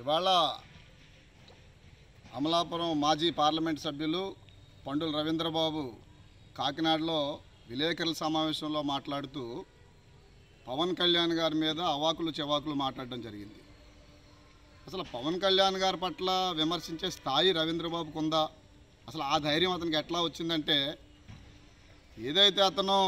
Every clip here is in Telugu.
ఇవాళ అమలాపురం మాజీ పార్లమెంట్ సభ్యులు పండుల రవీంద్రబాబు కాకినాడలో విలేకరుల సమావేశంలో మాట్లాడుతూ పవన్ కళ్యాణ్ గారి మీద అవాకులు చెవాకులు మాట్లాడడం జరిగింది అసలు పవన్ కళ్యాణ్ గారి పట్ల విమర్శించే స్థాయి రవీంద్రబాబుకు ఉందా అసలు ఆ ధైర్యం అతనికి ఎట్లా వచ్చిందంటే ఏదైతే అతను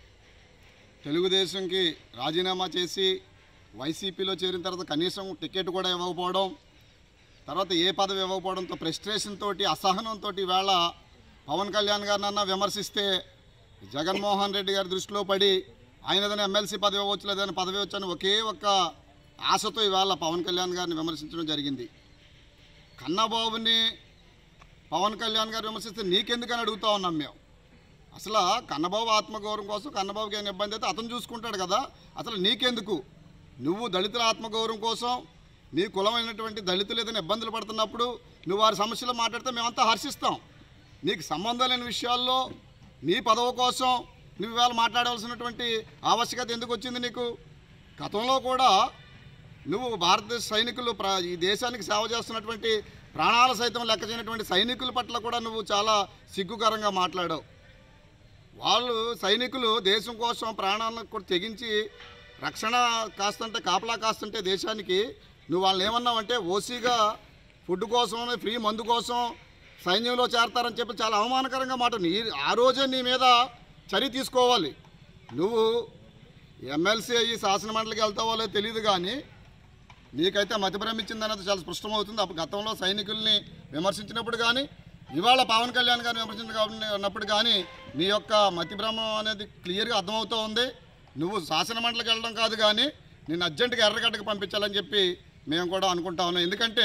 తెలుగుదేశంకి రాజీనామా చేసి వైసీపీలో చేరిన తర్వాత కనీసం టికెట్ కూడా ఇవ్వకపోవడం తర్వాత ఏ పదవి ఇవ్వకపోవడంతో ఫ్రస్ట్రేషన్ తోటి అసహనంతో ఈవేళ పవన్ కళ్యాణ్ గారినన్నా విమర్శిస్తే జగన్మోహన్ రెడ్డి గారి దృష్టిలో పడి ఆయన ఏదైనా ఎమ్మెల్సీ పదవి ఇవ్వచ్చు లేదని పదవి వచ్చని ఒకే ఒక్క ఆశతో ఇవాళ పవన్ కళ్యాణ్ గారిని విమర్శించడం జరిగింది కన్నబాబుని పవన్ కళ్యాణ్ గారు విమర్శిస్తే నీకెందుకని అడుగుతా ఉన్నాం మేము అసలు కన్నబాబు ఆత్మగౌరవం కోసం కన్నబాబుకి ఏమైనా ఇబ్బంది అయితే అతను చూసుకుంటాడు కదా అసలు నీకెందుకు నువ్వు దళితుల ఆత్మగౌరవం కోసం నీ కులమైనటువంటి దళితులు ఏదైనా ఇబ్బందులు పడుతున్నప్పుడు నువ్వు వారి సమస్యలు మాట్లాడితే మేమంతా హర్షిస్తాం నీకు సంబంధం లేని విషయాల్లో నీ పదవి కోసం నువ్వు ఇవాళ మాట్లాడవలసినటువంటి ఆవశ్యకత ఎందుకు వచ్చింది నీకు గతంలో కూడా నువ్వు భారతదేశ సైనికులు ప్ర ఈ దేశానికి సేవ చేస్తున్నటువంటి ప్రాణాలు సైతం లెక్క చేయనటువంటి సైనికుల పట్ల కూడా నువ్వు చాలా సిగ్గుకరంగా మాట్లాడావు వాళ్ళు సైనికులు దేశం కోసం ప్రాణాలను కూడా తెగించి రక్షణ కాస్తుంటే కాపలా కాస్తుంటే దేశానికి నువ్వు వాళ్ళని ఏమన్నావంటే ఓసీగా ఫుడ్ కోసం ఫ్రీ మందు కోసం సైన్యంలో చేరతారని చెప్పి చాలా అవమానకరంగా మాట నీ ఆ రోజే నీ మీద చర్య తీసుకోవాలి నువ్వు ఎమ్మెల్సీ అయ్యి శాసనమండలికి వెళ్తావో లేదో తెలియదు కానీ నీకైతే మతిభ్రమించింది అనేది చాలా స్పష్టమవుతుంది అప్పుడు గతంలో సైనికుల్ని విమర్శించినప్పుడు కానీ ఇవాళ పవన్ కళ్యాణ్ గారిని విమర్శించినప్పుడు కానీ నీ యొక్క మతిభ్రమం అనేది క్లియర్గా అర్థమవుతూ ఉంది నువ్వు శాసనమండలికి వెళ్ళడం కాదు కానీ నేను అర్జెంటుగా ఎర్రగడ్డకు పంపించాలని చెప్పి మేము కూడా అనుకుంటా ఉన్నాం ఎందుకంటే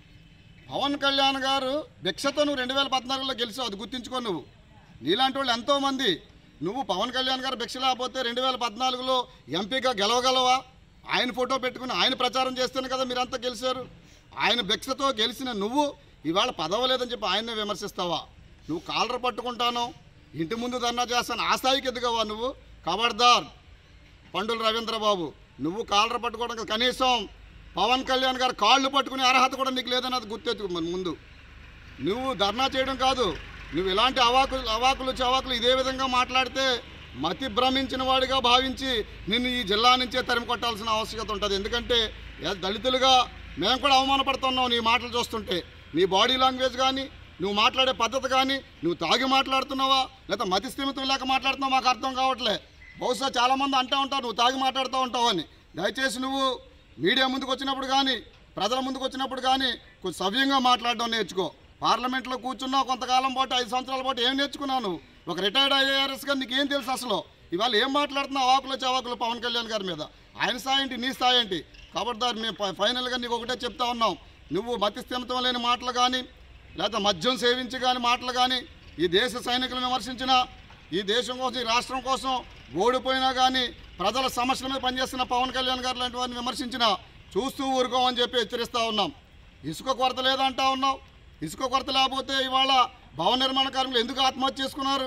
పవన్ కళ్యాణ్ గారు భిక్షతో నువ్వు రెండు వేల పద్నాలుగులో గెలిచావు అది గుర్తించుకో నువ్వు నీలాంటి వాళ్ళు ఎంతోమంది నువ్వు పవన్ కళ్యాణ్ గారు భిక్ష లేకపోతే రెండు వేల పద్నాలుగులో ఎంపీగా గెలవగలవా ఆయన ఫోటో పెట్టుకుని ఆయన ప్రచారం చేస్తేనే కదా మీరంతా గెలిచారు ఆయన భిక్షతో గెలిచిన నువ్వు ఇవాళ పదవ లేదని చెప్పి ఆయన్నే విమర్శిస్తావా నువ్వు కాలర్ పట్టుకుంటాను ఇంటి ముందు ధర్నా చేస్తాను ఆ స్థాయికి ఎదుగవా నువ్వు ఖబర్దార్ పండుల రవీంద్రబాబు నువ్వు కాలర్ పట్టుకోవడం కాదు, కనీసం పవన్ కళ్యాణ్ గారు కాళ్ళు పట్టుకునే అర్హత కూడా నీకు లేదన్నది గుర్తెత్తుకు మన ముందు నువ్వు ధర్నా చేయడం కాదు నువ్వు ఇలాంటి అవాకులు అవాకులు చవాకులు ఇదే విధంగా మాట్లాడితే మతి భ్రమించిన వాడిగా భావించి నిన్ను ఈ జిల్లా నుంచే తరిమి కొట్టాల్సిన ఆవశ్యకత ఉంటుంది ఎందుకంటే ఏ దళితులుగా మేము కూడా అవమానపడుతున్నాం నీ మాటలు చూస్తుంటే నీ బాడీ లాంగ్వేజ్ కానీ నువ్వు మాట్లాడే పద్ధతి కానీ నువ్వు తాగి మాట్లాడుతున్నావా లేదా మతి స్థిమితం లేక మాట్లాడుతున్నావా మాకు అర్థం కావట్లే బహుశా చాలామంది అంటూ ఉంటారు నువ్వు తాగి మాట్లాడుతూ ఉంటావు అని దయచేసి నువ్వు మీడియా ముందుకు వచ్చినప్పుడు కానీ ప్రజల ముందుకు వచ్చినప్పుడు కానీ కొంచెం సవ్యంగా మాట్లాడడం నేర్చుకో పార్లమెంట్లో కూర్చున్నావు కొంతకాలం పాటు ఐదు సంవత్సరాల పాటు ఏం నేర్చుకున్నావు నువ్వు ఒక రిటైర్డ్ ఐఏఆర్ఎస్గా నీకు ఏం తెలుసు అసలు ఇవాళ ఏం మాట్లాడుతున్నావు ఆకులు చవాకులు పవన్ కళ్యాణ్ గారి మీద ఆయన స్థాయి ఏంటి నీ స్థాయి ఏంటి కాబట్టి మేము ఫై- ఫైనల్గా నీకు ఒకటే చెప్తా ఉన్నాం నువ్వు మతి స్థిమితం లేని మాటలు కానీ లేకపోతే మద్యం సేవించి కానీ మాటలు కానీ ఈ దేశ సైనికులను విమర్శించిన ఈ దేశం కోసం ఈ రాష్ట్రం కోసం ఓడిపోయినా కానీ ప్రజల సమస్యల మీద పనిచేస్తున్న పవన్ కళ్యాణ్ గారు లాంటి వారిని విమర్శించిన చూస్తూ ఊరుకోమని చెప్పి హెచ్చరిస్తూ ఉన్నాం ఇసుక కొరత లేదంటా ఉన్నావు ఇసుక కొరత లేకపోతే ఇవాళ భవన నిర్మాణ కార్మికులు ఎందుకు ఆత్మహత్య చేసుకున్నారు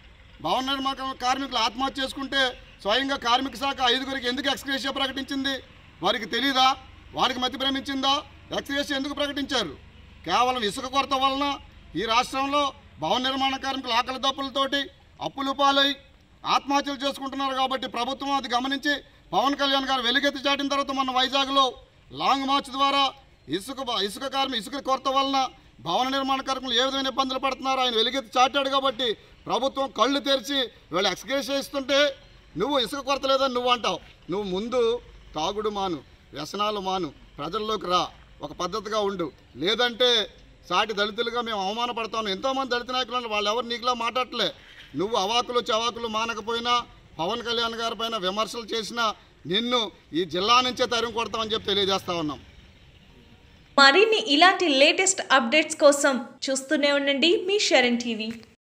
భవన నిర్మాణ కార్మికులు ఆత్మహత్య చేసుకుంటే స్వయంగా కార్మిక శాఖ ఐదుగురికి ఎందుకు ఎక్స్గ్రేషియా ప్రకటించింది వారికి తెలీదా వారికి మతి భ్రమించిందా ఎక్స్గ్రేషియా ఎందుకు ప్రకటించారు కేవలం ఇసుక కొరత వలన ఈ రాష్ట్రంలో భవన నిర్మాణ కార్మికులు ఆకలి దప్పులతోటి అప్పులు పాలై ఆత్మహత్యలు చేసుకుంటున్నారు కాబట్టి ప్రభుత్వం అది గమనించి పవన్ కళ్యాణ్ గారు వెలుగెత్తి చాటిన తర్వాత మన వైజాగ్లో లాంగ్ మార్చ్ ద్వారా ఇసుక ఇసుక కార్మి ఇసుక కొరత వలన భవన నిర్మాణ కార్మికులు ఏ విధమైన ఇబ్బందులు పడుతున్నారు ఆయన వెలుగెత్తి చాటాడు కాబట్టి ప్రభుత్వం కళ్ళు తెరిచి వీళ్ళు ఎక్స్గ్రేస్ చేస్తుంటే నువ్వు ఇసుక కొరత లేదని నువ్వు అంటావు నువ్వు ముందు తాగుడు మాను వ్యసనాలు మాను ప్రజల్లోకి రా ఒక పద్ధతిగా ఉండు లేదంటే సాటి దళితులుగా మేము అవమానపడతాను ఎంతోమంది దళిత నాయకులు ఉన్నారు, వాళ్ళు ఎవరు నీకులా మాట్లాడలే నువ్వు అవాకులు చవాకులు మానకపోయినా పవన్ కళ్యాణ్ గారి పైన విమర్శలు చేసినా నిన్ను ఈ జిల్లా నుంచే తరిమి కొడతామని చెప్పి తెలియజేస్తా ఉన్నాం మరిన్ని ఇలాంటి లేటెస్ట్ అప్డేట్స్ కోసం చూస్తూనే ఉండండి మీ షరణ్ టీవీ